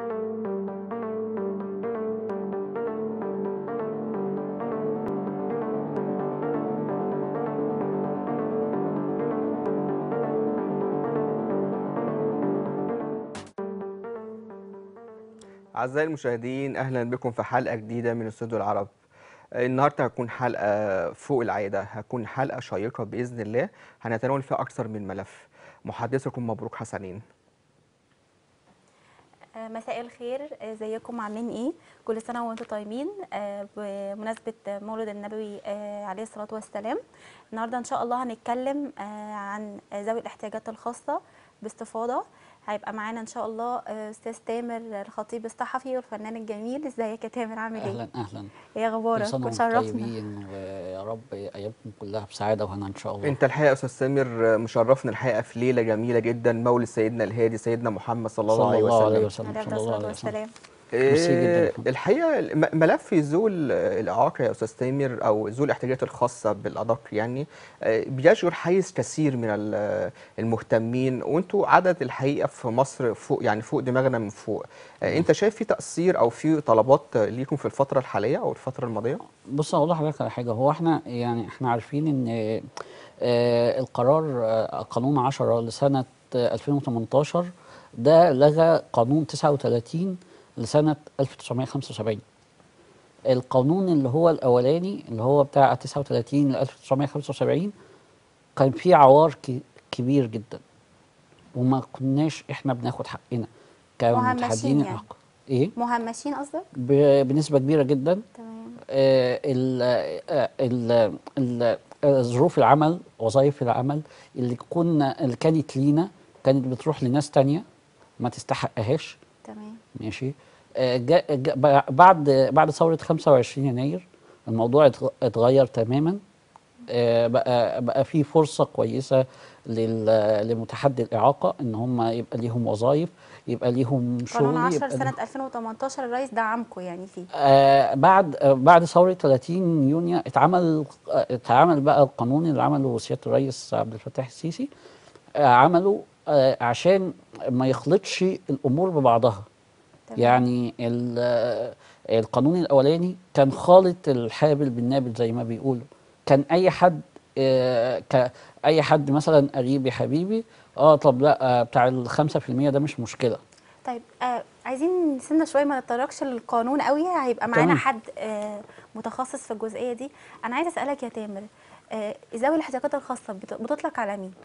أعزائي المشاهدين أهلا بكم في حلقة جديدة من استوديو العرب النهاردة هتكون حلقة فوق العادة هتكون حلقة شيقة بإذن الله هنتناول فيها أكثر من ملف محدثكم مبروك حسنين آه، مساء الخير آه، ازيكم عاملين ايه كل سنه وانتم طيبين آه، بمناسبه مولد النبوي آه، عليه الصلاه والسلام النهارده ان شاء الله هنتكلم آه، عن ذوي الاحتياجات الخاصه باستفاضه هيبقى معانا ان شاء الله آه، استاذ تامر الخطيب الصحفي والفنان الجميل ازيك يا تامر عامل ايه اهلا اهلا ايه كل اخبارك سنه وانتم وشرفنا طيبين ويا رب ايامكم كلها بسعاده وهنا ان شاء الله أنت الحقيقة يا أستاذ سامر مشرفنا الحقيقة في ليلة جميلة جدا مولد سيدنا الهادي سيدنا محمد صلى الله صلى عليه الله عليه وسلم وسلم عليه صلى الله الصلاه عليه وسلم والسلام ميرسي جدا إيه، الحقيقة الم- ملف ذوي ال- الإعاقة يا أستاذ تامر أو ذوي الاحتياجات الخاصة بالأدق يعني آه، بيشغل حيز كثير من ال- المهتمين وأنتوا عدد الحقيقة في مصر فوق يعني فوق دماغنا من فوق آه، أنت شايف في تأثير أو في طلبات ليكم في الفترة الحالية أو الفترة الماضية؟ بص اقول لحضرتك على حاجه هو احنا يعني احنا عارفين ان آه، القرار آه، قانون 10 لسنه آه، 2018 ده لغى قانون 39 لسنه 1975 القانون اللي هو الاولاني اللي هو بتاع 39 ل 1975 كان فيه عوار ك- كبير جدا وما كناش احنا بناخد حقنا مهمشين كمتحدين يعني. الإعاقة. ايه مهمشين قصدك ب- بنسبه كبيره جدا تمام آه، ال- آه، ال- ال- آه، ظروف العمل وظائف العمل اللي كنا اللي كانت لينا كانت بتروح لناس تانية ما تستحقهاش تمام ماشي آه، جا- جا- بعد بعد ثورة 25 يناير الموضوع اتغ- اتغير تماما آه، بقى بقى في فرصة كويسة لل- لمتحدي الإعاقة إن هم يبقى ليهم وظائف يبقى ليهم شغل قانون 10 يبقى سنه 2018 الرئيس دعمكم يعني فيه آه بعد آه بعد ثورة 30 يونيو اتعمل آه اتعمل بقى القانون اللي عمله سيادة الرئيس عبد الفتاح السيسي آه عمله آه عشان ما يخلطش الأمور ببعضها تمام. يعني ال- آه، القانون الأولاني كان خالط الحابل بالنابل زي ما بيقولوا كان أي حد آه ك أي حد مثلا قريبي حبيبي اه طب لا آه بتاع الخمسة في المية ده مش مشكلة طيب آه عايزين نسيبنا شويه ما نتطرقش للقانون قوي هيبقى معانا تمام. حد آه متخصص في الجزئيه دي انا عايزه اسالك يا تامر آه ذوي الاحتياجات الخاصه بت- بتطلق على مين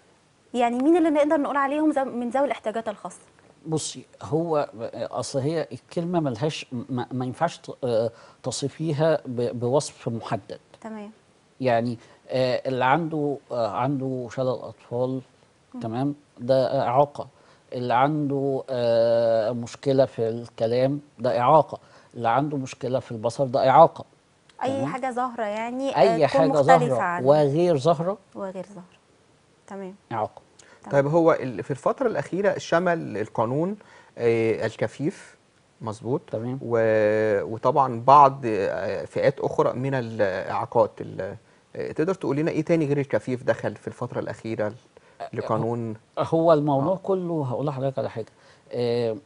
يعني مين اللي نقدر نقول عليهم ذو- من ذوي الاحتياجات الخاصه بصي هو اصل هي الكلمه ملهاش ما, ما ينفعش ت- آه، تصفيها ب- بوصف محدد تمام يعني آه، اللي عنده آه، عنده شلل اطفال تمام ده اعاقه اللي عنده آه، مشكله في الكلام ده اعاقه اللي عنده مشكله في البصر ده اعاقه اي تمام. حاجه ظاهره يعني آه، اي تكون حاجه مختلفه ظاهره عن وغير ظاهره وغير ظاهره تمام اعاقه طيب هو ال- في الفترة الأخيرة شمل القانون آه، الكفيف مظبوط تمام. و- وطبعا بعض آه، فئات أخرى من الإعاقات ال- آه، تقدر تقول لنا إيه تاني غير الكفيف دخل في الفترة الأخيرة لقانون هو الموضوع آه. كله هقول لحضرتك على حاجه آه،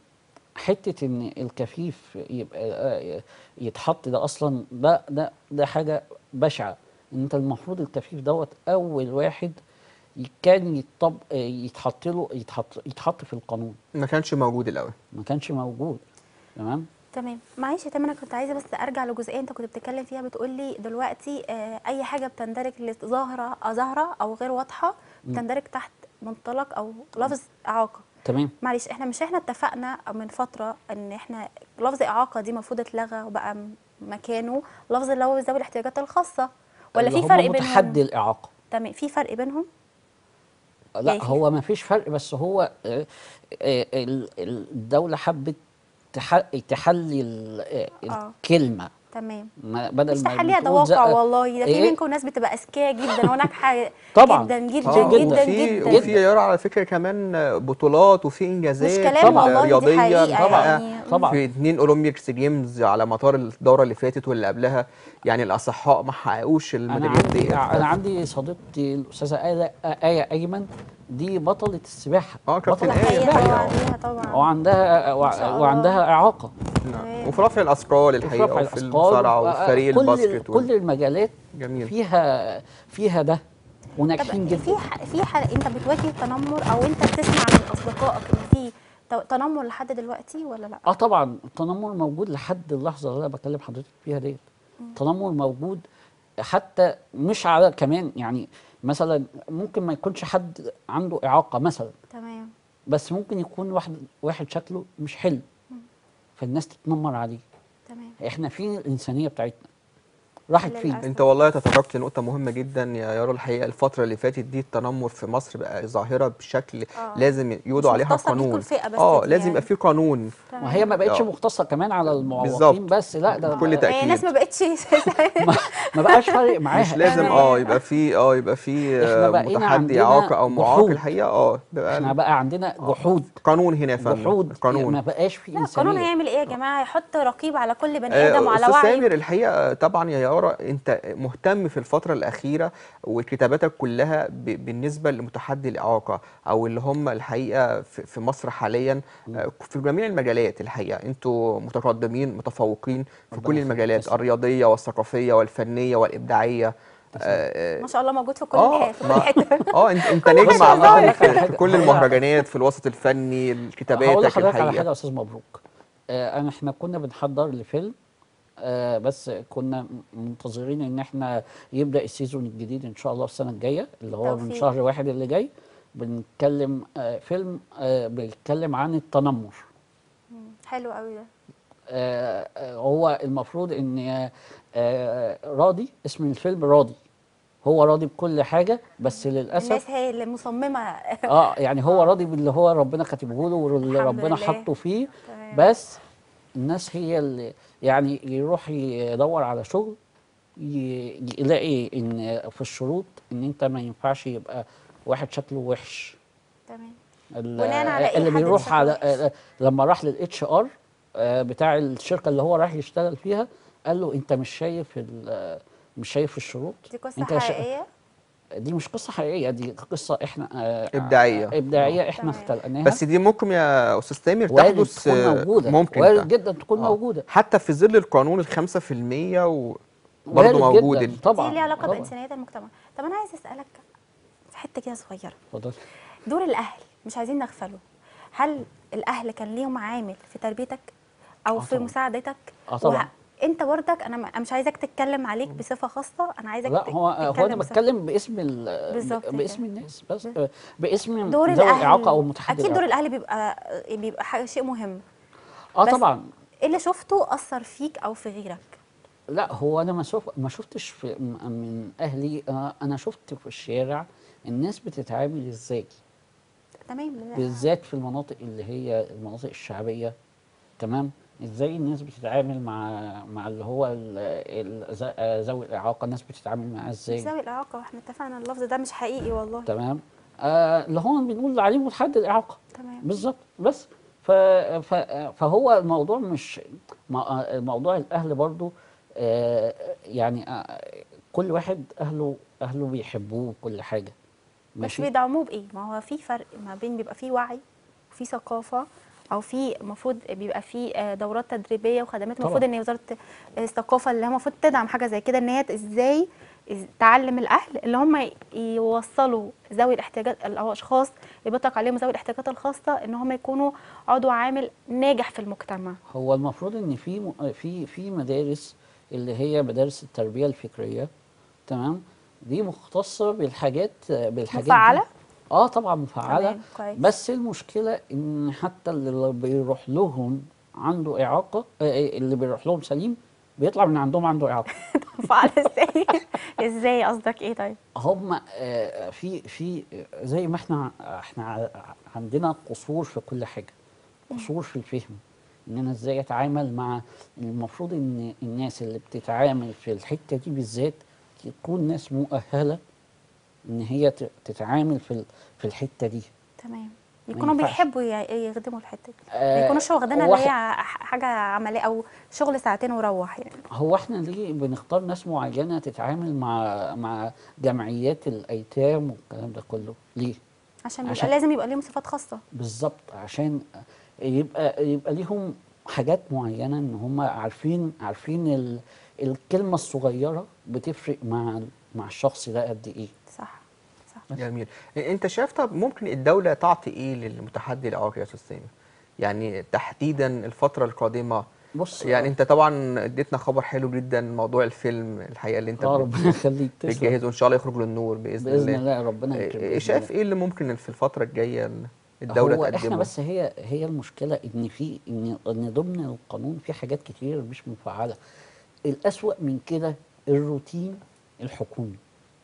حته ان الكفيف يبقى آه، يتحط ده اصلا ده ده ده حاجه بشعه انت المفروض الكفيف دوت اول واحد كان يطب آه، يتحط له يتحط يتحط في القانون ما كانش موجود الأول ما كانش موجود تمام تمام معلش يا تامر انا كنت عايزه بس ارجع لجزئيه انت كنت بتتكلم فيها بتقول لي دلوقتي آه اي حاجه بتندرج ظاهره آه، ظاهره او غير واضحه بتندرج تحت منطلق او لفظ اعاقه تمام معلش احنا مش احنا اتفقنا من فتره ان احنا لفظ اعاقه دي المفروض اتلغى وبقى م- مكانه لفظ اللي هو ذوي الاحتياجات الخاصه ولا اللي في هم فرق بينهم متحدي الاعاقه تمام في فرق بينهم لا يعني- هو ما فيش فرق بس هو آه، آه، ال- ال- الدوله حبت تح- تحلي ال- آه، آه. الكلمه تمام ما بدل مش ما تحليها ده بتقول واقع زق- والله ده في إيه؟ منكم ناس بتبقى اذكياء جدا وناجحه طبعاً. جدا جدا آه، جدا وفي جدا وفي يرى على فكرة كمان بطولات وفي إنجازات مش كلام طبعاً. والله دي رياضية حقيقه طبعا يعني طبعا في اتنين اولمبيكس جيمز على مدار الدوره اللي فاتت واللي قبلها يعني الاصحاء ما حققوش انا الميداليات عندي ديت انا عندي صديقتي الاستاذه آية آية ايمن دي بطله السباحه اه كابتن بطلة آية تحية الحقيقة. طبعا ليها طبعا وعندها ما شاء الله. وعندها اعاقه نعم. وفي رفع الاثقال الحقيقه رفع وفي الأثقال، المصارعه آه، وفي فريق كل الباسكت وال- كل المجالات جميل فيها فيها ده وناجحين طب جدا في ح- في حال انت بتواجه تنمر او انت بتسمع من اصدقائك ان في ت- تنمر لحد دلوقتي ولا لا؟ اه طبعا التنمر موجود لحد اللحظه اللي انا بكلم حضرتك فيها ديت التنمر موجود حتى مش على كمان يعني مثلا ممكن ما يكونش حد عنده اعاقه مثلا تمام بس ممكن يكون واحد واحد شكله مش حلو فالناس تتنمر عليه تمام احنا فين الانسانيه بتاعتنا راحت فين للأسف. انت والله تطرقت لنقطة مهمة جدا يا يارا الحقيقة الفترة اللي فاتت دي التنمر في مصر بقى ظاهرة بشكل آه. لازم يوضع مش عليها مختصة بيكوا قانون الفئة بس اه دي لازم يعني. يبقى في قانون تمام. وهي ما بقتش آه. مختصه كمان على المعوقين بالظبط. بس لا ده بكل هي تأكيد. الناس ما بقتش ما, ما بقاش فارق معاها مش لازم تمام. اه يبقى في اه يبقى في إحنا آه، بقينا متحدي عندنا اعاقة او معاق جحود. الحقيقة اه احنا بيبقى بقى عندنا جحود قانون هنا يا فندم جحود ما قانون بقاش في لا القانون انسانيه هيعمل ايه يا جماعه يحط رقيب على كل بني آه، ادم وعلى استاذ وعي سامر الحقيقه طبعا يا يارا انت مهتم في الفتره الاخيره وكتاباتك كلها ب- بالنسبه لمتحدي الاعاقه او اللي هم الحقيقه في في مصر حاليا آه، في جميع المجالات الحقيقه انتوا متقدمين متفوقين في ربنا كل يخليك. المجالات تسلم. الرياضيه والثقافيه والفنيه والابداعيه آه، ما شاء الله موجود في كل اه الح- في كل ما- حته اه انت انت كل نجم حاجة عامه ظاهرة. في, في حاجة- كل هقول- المهرجانات في الوسط الفني هقول كتاباتك لحضرتك على حاجه الحقيقه يا استاذ مبروك آه انا احنا كنا بنحضر لفيلم آه بس كنا منتظرين ان احنا يبدا السيزون الجديد ان شاء الله السنه الجايه اللي هو من توفيق. شهر واحد اللي جاي بنتكلم آه فيلم آه بيتكلم عن التنمر حلو قوي ده آه آه، هو المفروض ان آه آه راضي اسم الفيلم راضي هو راضي بكل حاجه بس للاسف الناس هي اللي مصممه اه يعني هو راضي باللي هو ربنا كاتبه له واللي الحمد ربنا لله. حطه فيه تمام. بس الناس هي اللي يعني يروح يدور على شغل ي- يلاقي ان في الشروط ان انت ما ينفعش يبقى واحد شكله وحش تمام ال- بناء على إيه اللي حد بيروح شكله على وحش؟ آه، لما راح للاتش ار بتاع الشركه اللي هو رايح يشتغل فيها قال له انت مش شايف ال- مش شايف الشروط دي قصه انت شا- حقيقيه دي مش قصه حقيقيه دي قصه احنا آه، إبداعية. ابداعيه احنا تمام. اختلقناها بس دي ممكن يا استاذ تامر وارد تحدث تكون آه، موجوده ممكن وارد جدا تكون آه. موجوده حتى في ظل القانون الخمسة في المية وبرضه وارد موجود جدا ال- طبعا دي ليها علاقه طبعاً. بانسانيات المجتمع طب انا عايز اسالك في حته كده صغيره اتفضل دور الاهل مش عايزين نغفله هل الاهل كان ليهم عامل في تربيتك او آه في طبعاً. مساعدتك آه طبعاً. وه- انت برضك انا م- أنا مش عايزك تتكلم عليك بصفه خاصه انا عايزك لا ت- هو هو تتكلم انا بصفة- بتكلم باسم ال بالظبط كده. باسم الناس بس باسم دور ذوي الاهل الاعاقه او متحدي اكيد دور الإعاقة. الاهل بيبقى بيبقى حاجة شيء مهم اه بس طبعا ايه اللي شفته اثر فيك او في غيرك لا هو انا ما شوف ما شفتش في م- من اهلي آه انا شفت في الشارع الناس بتتعامل ازاي تمام لا. بالذات في المناطق اللي هي المناطق الشعبيه تمام ازاي الناس بتتعامل مع مع اللي هو ال- ال- ذ- آه، ذوي الاعاقه الناس بتتعامل معاه ازاي ذوي الاعاقه واحنا اتفقنا إن اللفظ ده مش حقيقي والله تمام آه اللي هو بنقول عليه متحدي الاعاقه تمام بالظبط بس ف ف فهو الموضوع مش ما- موضوع الاهل برضو آه يعني آه كل واحد اهله اهله بيحبوه كل حاجه بس ماشي بيدعموه بايه ما هو في فرق ما بين بيبقى في وعي وفي ثقافه او في المفروض بيبقى في آه، دورات تدريبيه وخدمات طبعاً. المفروض ان وزاره الثقافه اللي هي المفروض تدعم حاجه زي كده ان هي ازاي إز- تعلم الاهل اللي هم ي- يوصلوا ذوي الاحتياجات او اشخاص اللي بيطلق عليهم ذوي الاحتياجات الخاصه ان هم يكونوا عضو عامل ناجح في المجتمع هو المفروض ان في م- في في مدارس اللي هي مدارس التربيه الفكريه تمام دي مختصه بالحاجات بالحاجات دي. مفعلة؟ اه طبعا مفعله تمام، كويس. بس المشكله ان حتى اللي بيروح لهم عنده اعاقه آه، اللي بيروح لهم سليم بيطلع من عندهم عنده اعاقه فعل ازاي ازاي قصدك ايه طيب هم آه، في في زي ما احنا احنا ع- عندنا قصور في كل حاجه قصور في الفهم ان انا ازاي اتعامل مع المفروض ان الناس اللي بتتعامل في الحته دي بالذات تكون ناس مؤهله ان هي ت- تتعامل في ال- في الحته دي تمام يكونوا ينفعش. بيحبوا ي- يخدموا الحته دي آه، ما يكونوش واخدينها هو اللي هي إحنا- ع- حاجه عمليه او شغل ساعتين وروح يعني هو احنا ليه بنختار ناس معينه تتعامل مع مع جمعيات الايتام والكلام ده كله ليه عشان بيبقى عشان- لازم يبقى ليهم صفات خاصه بالظبط عشان يبقى يبقى ليهم حاجات معينه ان هم عارفين عارفين ال الكلمه الصغيره بتفرق مع مع الشخص ده قد ايه صح صح جميل انت شايف طب ممكن الدولة تعطي ايه للمتحدي الاعاقي يا استاذ سامي يعني تحديدا الفترة القادمة بص يعني انت طبعا اديتنا خبر حلو جدا موضوع الفيلم الحقيقة اللي انت اه بت- ربنا يخليك تسلم بتجهزه ان شاء الله يخرج للنور باذن, باذن الله ربنا يكرمك إيه، بإذن شايف الله. ايه اللي ممكن في الفترة الجاية الدولة هو احنا تقدمه بس هي هي المشكله ان في ان ان ضمن القانون في حاجات كتير مش مفعله الاسوأ من كده الروتين الحكومي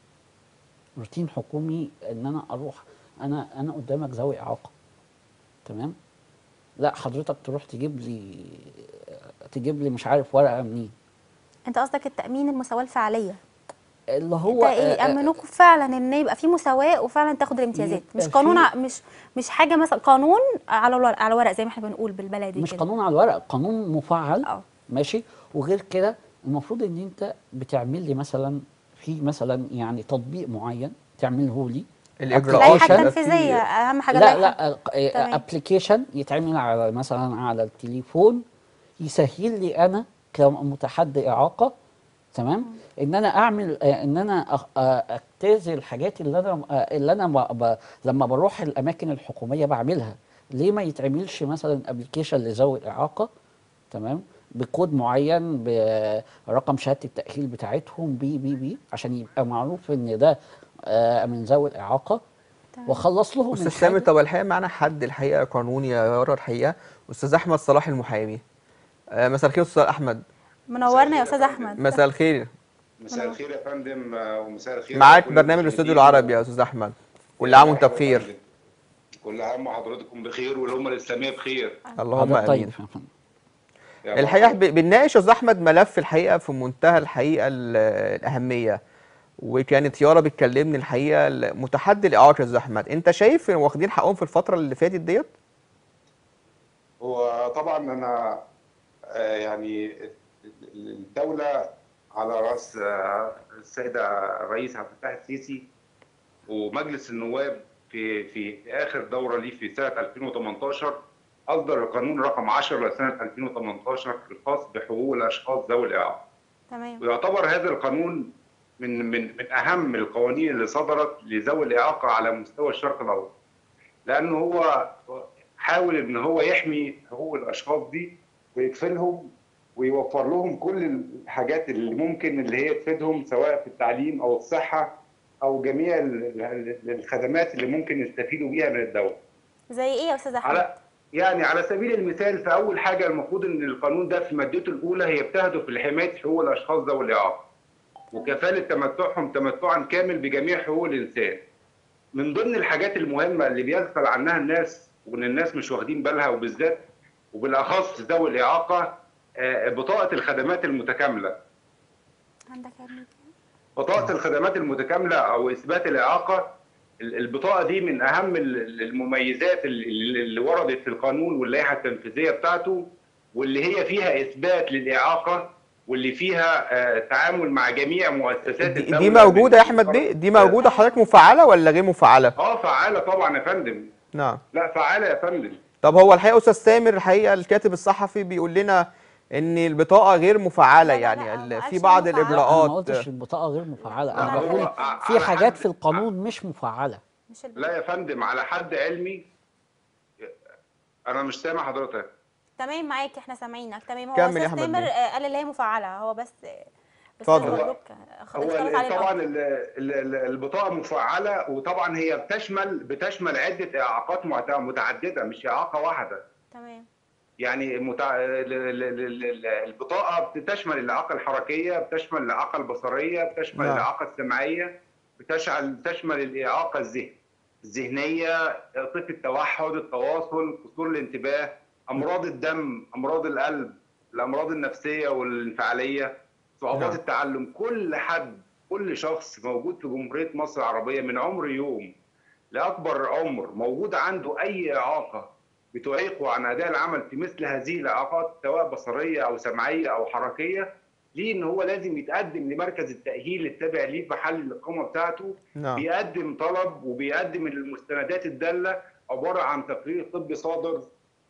روتين حكومي ان انا اروح انا انا قدامك ذوي اعاقه تمام لا حضرتك تروح تجيب لي تجيب لي مش عارف ورقه منين انت قصدك التامين المساواه الفعليه اللي هو انت ايه آه، آه، يامنوكوا فعلا ان يبقى في مساواه وفعلا تاخد الامتيازات يبقى مش قانون في- ع- مش مش حاجه مثلا قانون على الورق على ورق زي ما احنا بنقول بالبلدي مش كده. قانون على الورق قانون مفعل اه ماشي وغير كده المفروض ان انت بتعمل لي مثلا في مثلا يعني تطبيق معين تعمله لي الاجراءات اللائحه عشان بيبقى في- التنفيذيه اهم حاجه لا اللائحة. لا تمام. ابلكيشن يتعمل على مثلا على التليفون يسهل لي انا كمتحدي اعاقه تمام ان انا اعمل آه، ان انا أخ- آه، اجتاز الحاجات اللي انا آه، اللي انا ب- ب- لما بروح الاماكن الحكوميه بعملها ليه ما يتعملش مثلا ابلكيشن لذوي الاعاقه تمام بكود معين برقم شهاده التاهيل بتاعتهم بي بي بي عشان يبقى معروف ان ده آه، من ذوي الاعاقه تمام. واخلص لهم استاذ الحاجة. سامي طب الحقيقه معانا حد الحقيقه قانوني يا يارا الحقيقه استاذ احمد صلاح المحامي آه، مساء الخير استاذ احمد منورنا يا استاذ احمد مساء الخير مساء الخير يا فندم آه، ومساء الخير معاك على كل برنامج الاستوديو المشاهدين. العربي يا استاذ احمد كل عام وانت مرحبا يا بخير فندم. كل عام وحضرتكم بخير والأمة الإسلامية بخير اللهم حضرتك طيب امين يا فندم. يا الحقيقه مرحبا. ب- بنناقش يا استاذ احمد ملف الحقيقه في منتهى الحقيقه ال- الاهميه وكانت يارا بتكلمني الحقيقه المتحدي الاعاقه يا استاذ احمد انت شايف إن واخدين حقهم في الفتره اللي فاتت ديت هو طبعا أنا آه، يعني الدولة على رأس آه، السيدة الرئيس عبد الفتاح السيسي ومجلس النواب في في في آخر دورة ليه في سنة 2018 أصدر القانون رقم 10 لسنة 2018 الخاص بحقوق الأشخاص ذوي الإعاقة. تمام ويعتبر هذا القانون من من من اهم القوانين اللي صدرت لذوي الاعاقه على مستوى الشرق الاوسط لانه هو حاول ان هو يحمي حقوق الاشخاص دي ويكفلهم ويوفر لهم كل الحاجات اللي ممكن اللي هي تفيدهم سواء في التعليم او الصحه او جميع ال- ال- الخدمات اللي ممكن يستفيدوا بيها من الدوله زي ايه يا استاذ احمد على يعني على سبيل المثال في اول حاجه المفروض ان القانون ده في مادته الاولى هي بتهدف لحمايه حقوق الاشخاص ذوي الاعاقه وكفاله تمتعهم تمتعا كامل بجميع حقوق الانسان. من ضمن الحاجات المهمه اللي بيغفل عنها الناس وان الناس مش واخدين بالها وبالذات وبالاخص ذوي الاعاقه آه، بطاقه الخدمات المتكامله. عندك يا ابني بطاقة الخدمات المتكاملة أو إثبات الإعاقة ال- البطاقة دي من أهم ال- ال- المميزات اللي اللي وردت في القانون واللائحة التنفيذية بتاعته واللي هي فيها إثبات للإعاقة واللي فيها آه، تعامل مع جميع مؤسسات دي, الدولة دي موجوده يا من- احمد بيه دي موجوده حضرتك مفعله ولا غير مفعله اه فعالة طبعا يا فندم نعم لا فعالة يا فندم طب هو الحقيقه استاذ سامر الحقيقه الكاتب الصحفي بيقول لنا ان البطاقه غير مفعله لا، لا، يعني لا، ال- ما في قالش بعض مفعلة. لا انا ما الاجراءات قلتش البطاقه غير مفعله لا، انا هو بقول ع- في على حاجات حد- في القانون مش مفعله مش الب... لا يا فندم على حد علمي أنا مش سامع حضرتك تمام معاك احنا سامعينك تمام هو كمل يا استاذ أحمد تامر بيه. آه، قال اللي هي مفعله هو بس آه، بس اتفضل. أستاذ مبروك آه، خ- هو اختلط عليه ال- طبعا الأمر. ال- ال- ال- البطاقه مفعله وطبعا هي بتشمل بتشمل عده اعاقات مت- متعدده مش اعاقه واحده تمام يعني متع... ال- ال- ال- ال- البطاقه بتشمل الاعاقه الحركيه بتشمل الاعاقه البصريه بتشمل نعم. الاعاقه السمعيه بتشعل بتشمل الاعاقه الذهن الذهنيه طيف التوحد التواصل قصور الانتباه امراض الدم امراض القلب الامراض النفسيه والانفعاليه صعوبات نعم. التعلم كل حد كل شخص موجود في جمهوريه مصر العربيه من عمر يوم لاكبر عمر موجود عنده اي اعاقه بتعيقه عن اداء العمل في مثل هذه الاعاقات سواء بصريه او سمعيه او حركيه ليه ان هو لازم يتقدم لمركز التاهيل التابع ليه في محل الاقامه بتاعته نعم بيقدم طلب وبيقدم المستندات الداله عباره عن تقرير طبي صادر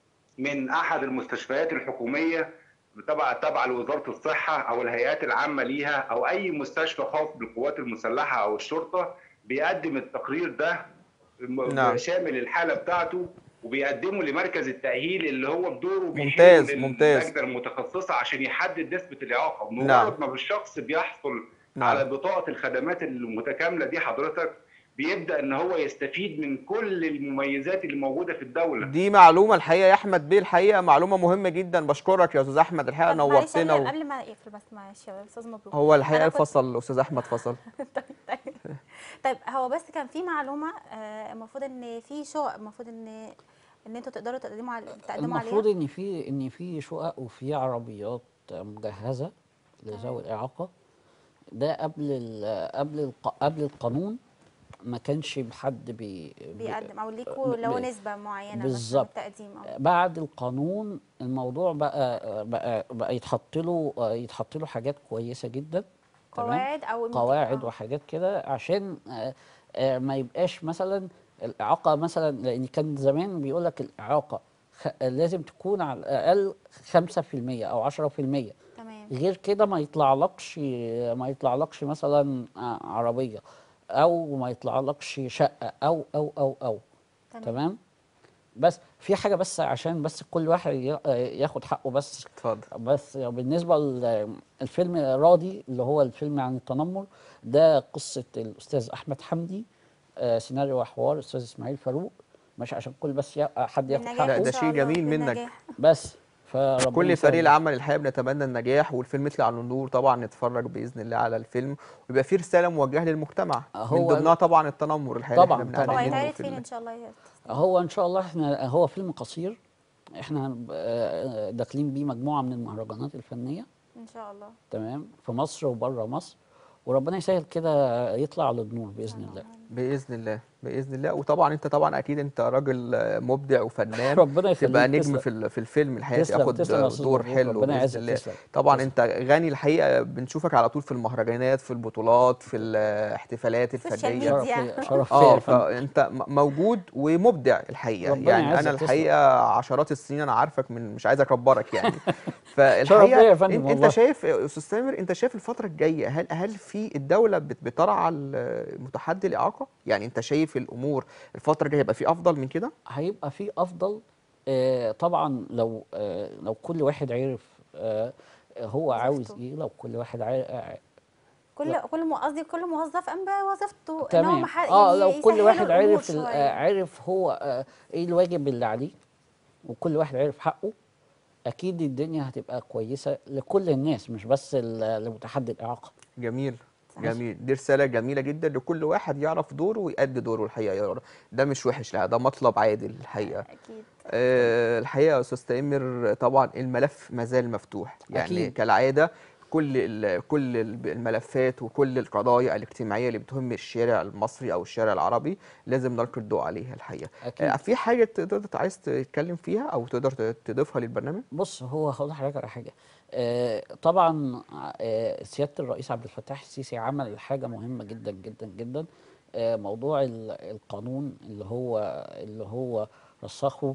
من احد المستشفيات الحكوميه تبع تبع لوزاره الصحه او الهيئات العامه ليها او اي مستشفى خاص بالقوات المسلحه او الشرطه بيقدم التقرير ده م- نعم. شامل الحاله بتاعته وبيقدمه لمركز التاهيل اللي هو بدوره ممتاز، بيحيله ممتاز. للجنه المتخصصه عشان يحدد نسبه الاعاقه بمجرد نعم. ما الشخص بيحصل نعم. على بطاقه الخدمات المتكامله دي حضرتك بيبدا ان هو يستفيد من كل المميزات اللي موجوده في الدوله دي معلومه الحقيقه يا احمد بيه الحقيقه معلومه مهمه جدا بشكرك يا استاذ احمد الحقيقه طب معلش نورتنا قبل, و... قبل ما يقفل بس معلش يا استاذ مبروك هو الحقيقه أنا كنت- فصل استاذ احمد فصل طيب طيب طيب هو بس كان في معلومه آه، المفروض ان في شقق المفروض ان ان انتوا تقدروا تقدموا على تقدموا المفروض عليها ان في ان في شقق وفي عربيات مجهزه لذوي الاعاقه ده قبل ال- قبل الق- قبل القانون ما كانش حد بي بي- بيقدم او ليكوا ب- لو ب- نسبه معينه مثلاً بالظبط. بالتقديم أو. بعد القانون الموضوع بقى بقى بقى يتحط له يتحط له حاجات كويسه جدا تمام؟ قواعد او امت- قواعد آه. وحاجات كده عشان آه، آه، ما يبقاش مثلا الإعاقة مثلا لأن كان زمان بيقول لك الإعاقة خ- لازم تكون على الأقل 5% أو 10% تمام غير كده ما يطلعلكش ما يطلعلكش مثلا آه، عربية أو ما يطلعلكش شقة أو أو أو أو تمام تمام بس في حاجة بس عشان بس كل واحد ي- ياخد حقه بس اتفضل بس بالنسبة للفيلم راضي اللي هو الفيلم عن التنمر ده قصة الأستاذ أحمد حمدي آه، سيناريو وحوار الأستاذ إسماعيل فاروق مش عشان كل بس يا- حد ياخد بالنجاح لا، إن ده شاء شيء الله، جميل منك. بالنجاح. بس فربنا كل فريق يسهل. العمل الحقيقه بنتمنى النجاح والفيلم يطلع على النور طبعا نتفرج باذن الله على الفيلم ويبقى فيه رساله موجهه للمجتمع من هو- ضمنها طبعا التنمر الحقيقه طبعاً، اللي احنا طبعاً. هو بنعاني منه هيتعرض في فين ال- ان شاء الله يا هو إن شاء الله إحنا هو فيلم قصير إحنا آه، داخلين بيه مجموعة من المهرجانات الفنية ان شاء الله تمام في مصر وبره مصر وربنا يسهل كده يطلع للنور بإذن الله باذن الله باذن الله وطبعا انت طبعا اكيد انت راجل آه، مبدع وفنان ربنا يخليك تبقى نجم تسلم. في ال- في الفيلم الحقيقه تسلم- تاخد تسلم يا أستاذ دور مبروك، حلو ربنا باذن يعزك، الله تسلم. طبعا تسلم. انت غني الحقيقه بنشوفك على طول في المهرجانات في البطولات في الاحتفالات السوشيال الفنيه ميديا. شرف ليا شرف ليا اه يا فندم. فانت م- موجود ومبدع الحقيقه ربنا يعني يعزك، انا تسلم. الحقيقه عشرات السنين انا عارفك من مش عايز اكبرك يعني شرف ليا فالحقيقه يا فندم انت, انت والله. شايف يا استاذ سامر انت شايف الفتره الجايه هل هل في الدوله بت- بترعى ال- متحدي الاعاقه يعني انت شايف الامور الفتره الجايه هيبقى في افضل من كده هيبقى في افضل آه طبعا لو آه لو كل واحد عرف آه هو عاوز وظيفته. ايه لو كل واحد عارف كل كل مو- قصدي كل موظف قام بوظيفته ان هو تمام مح- اه يعني لو كل يسهلوا واحد الأمور عرف ال- شوية. آه، عرف هو آه ايه الواجب اللي عليه وكل واحد عرف حقه اكيد الدنيا هتبقى كويسه لكل الناس مش بس ال- لمتحدي الاعاقه جميل صح. جميل دي رساله جميله جدا لكل واحد يعرف دوره ويأدي دوره الحقيقه يا رب. ده مش وحش لا ده مطلب عادل الحقيقه اكيد آه، الحقيقه يا استاذ تامر طبعا الملف ما زال مفتوح يعني أكيد. كالعاده كل ال- كل ال- الملفات وكل القضايا الاجتماعيه اللي بتهم الشارع المصري او الشارع العربي لازم نلقي الضوء عليها الحقيقه أكيد. آه، في حاجه تقدر عايز تتكلم فيها او تقدر ت- تضيفها للبرنامج بص هو هقول لحضرتك على حاجه آه طبعا آه سياده الرئيس عبد الفتاح السيسي عمل حاجه مهمه جدا جدا جدا آه موضوع ال- القانون اللي هو اللي هو رسخه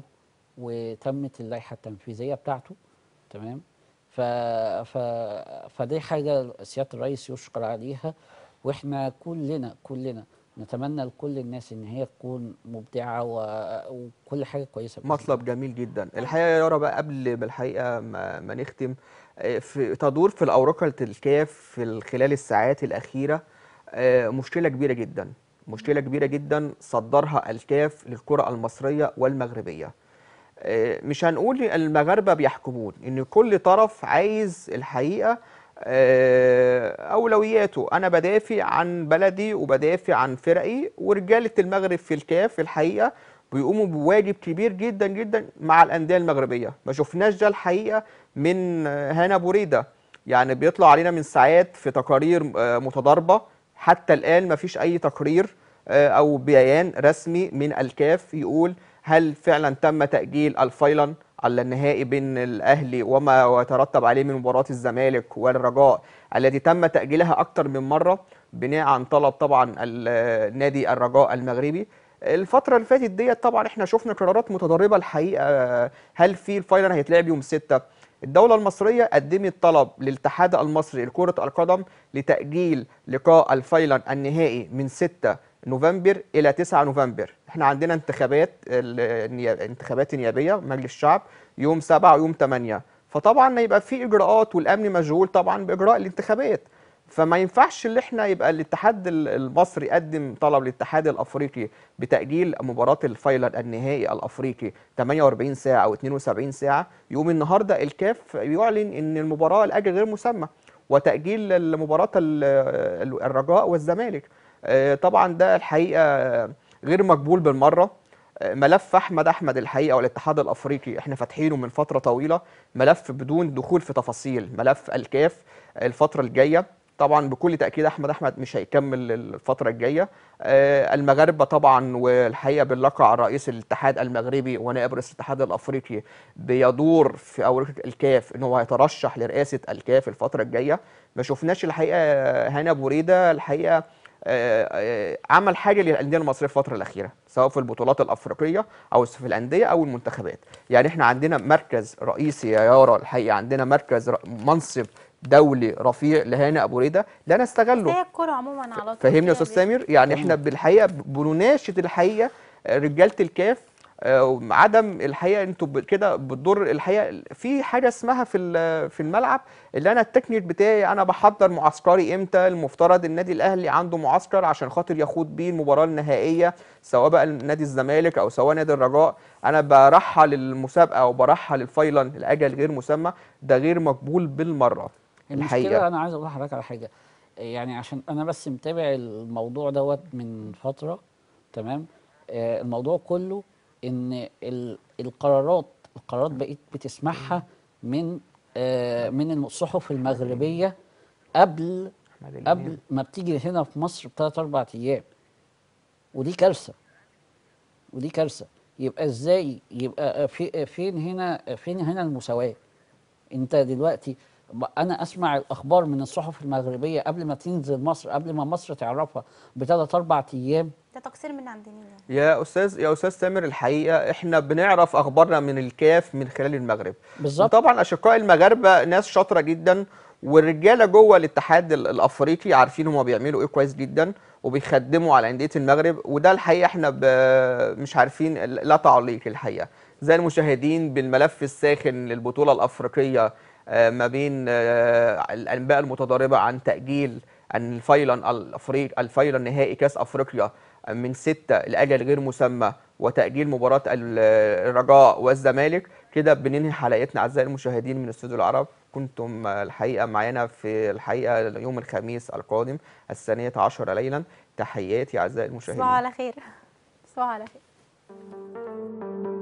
وتمت اللائحه التنفيذيه بتاعته تمام ف ف فدي حاجه سياده الرئيس يشكر عليها واحنا كلنا كلنا نتمنى لكل الناس ان هي تكون مبدعه و- وكل حاجه كويسه بإذن الله. مطلب جميل جدا الحقيقه يا يارا بقى قبل ما الحقيقه ما, ما نختم آه، في تدور في الاوراق الكاف في ال- خلال الساعات الاخيره آه، مشكله كبيره جدا مشكله كبيره جدا صدرها الكاف للكره المصريه والمغربيه آه، مش هنقول المغاربه بيحكمون ان كل طرف عايز الحقيقه آه، اولوياته انا بدافع عن بلدي وبدافع عن فرقي ورجاله المغرب في الكاف الحقيقه بيقوموا بواجب كبير جدا جدا مع الانديه المغربيه ما شفناش ده الحقيقه من آه، هنا بوريده يعني بيطلع علينا من ساعات في تقارير آه، متضاربه حتى الان ما فيش اي تقرير آه، او بيان رسمي من الكاف يقول هل فعلا تم تاجيل الفاينل على النهائي بين الاهلي وما يترتب عليه من مباراه الزمالك والرجاء التي تم تاجيلها اكثر من مره بناء عن طلب طبعا ال- نادي الرجاء المغربي الفترة اللي فاتت ديت طبعا احنا شفنا قرارات متضاربة الحقيقة هل في الفاينل هيتلعب يوم 6 الدولة المصرية قدمت طلب للاتحاد المصري لكرة القدم لتأجيل لقاء الفاينل النهائي من 6 نوفمبر إلى 9 نوفمبر احنا عندنا انتخابات ال- النيا- انتخابات نيابية مجلس الشعب يوم 7 ويوم 8 فطبعا هيبقى في إجراءات والأمن مشغول طبعا بإجراء الانتخابات فما ينفعش اللي احنا يبقى الاتحاد ال- المصري قدم طلب للاتحاد الافريقي بتاجيل مباراه الفاينل النهائي الافريقي 48 ساعه او 72 ساعه يقوم النهارده الكاف يعلن ان المباراه لاجل غير مسمى وتاجيل مباراه الرجاء والزمالك آه، طبعا ده الحقيقه غير مقبول بالمره آه، ملف احمد احمد الحقيقه والاتحاد الافريقي احنا فاتحينه من فتره طويله ملف بدون دخول في تفاصيل ملف الكاف الفتره الجايه طبعا بكل تاكيد احمد احمد مش هيكمل الفتره الجايه آه، المغاربه طبعا والحقيقه باللقاء على رئيس الاتحاد المغربي ونائب رئيس الاتحاد الافريقي بيدور في اوراق الكاف ان هو هيترشح لرئاسه الكاف الفتره الجايه ما شفناش الحقيقه هنا بوريده الحقيقه آه، آه، عمل حاجه للانديه المصريه في الفتره الاخيره سواء في البطولات الافريقيه او في الانديه او المنتخبات يعني احنا عندنا مركز رئيسي يا يارا الحقيقه عندنا مركز ر- منصب دولي رفيع لهاني ابو ريده ده نستغله هي الكرة عموما على طول فاهمني يا فيها استاذ سامر يعني احنا بالحقيقه بنناشد الحقيقه آه، رجاله الكاف آه، عدم الحقيقه انتوا ب- كده بتضر الحقيقه في حاجه اسمها في ال- في الملعب اللي انا التكنيك بتاعي انا بحضر معسكري امتى المفترض النادي الاهلي عنده معسكر عشان خاطر يخوض بيه المباراه النهائيه سواء بقى نادي الزمالك او سواء نادي الرجاء انا برحل المسابقه او برحل الفاينل لاجل غير مسمى ده غير مقبول بالمره المشكله الحقيقه انا عايز اقول لحضرتك على حاجه يعني عشان انا بس متابع الموضوع دوت من فتره تمام آه الموضوع كله ان ال- القرارات القرارات بقيت بتسمعها من آه من الصحف المغربيه قبل أحمد قبل اليمين. ما بتيجي هنا في مصر بثلاث اربع ايام ودي كارثه ودي كارثه يبقى ازاي يبقى في فين هنا فين هنا المساواه انت دلوقتي ب- انا اسمع الاخبار من الصحف المغربيه قبل ما تنزل مصر قبل ما مصر تعرفها بثلاث اربع ايام ده تقصير من عندنا يعني. يا استاذ يا استاذ سامر الحقيقه احنا بنعرف اخبارنا من الكاف من خلال المغرب بالظبط. طبعا اشقاء المغاربه ناس شاطره جدا والرجاله جوه الاتحاد ال- الافريقي عارفين هما بيعملوا ايه كويس جدا وبيخدموا على انديه المغرب وده الحقيقه احنا ب- مش عارفين لا تعليق الحقيقه زي المشاهدين بالملف الساخن للبطوله الافريقيه آه، ما بين آه، الانباء المتضاربه عن تاجيل ان الفاينل الافريقي الفاينل نهائي كاس افريقيا من ستة لاجل غير مسمى وتاجيل مباراه ال- الرجاء والزمالك كده بننهي حلقتنا اعزائي المشاهدين من استوديو العرب كنتم آه، الحقيقه معانا في الحقيقه يوم الخميس القادم الثانيه عشر ليلا تحياتي اعزائي المشاهدين تصبحوا على خير تصبحوا على خير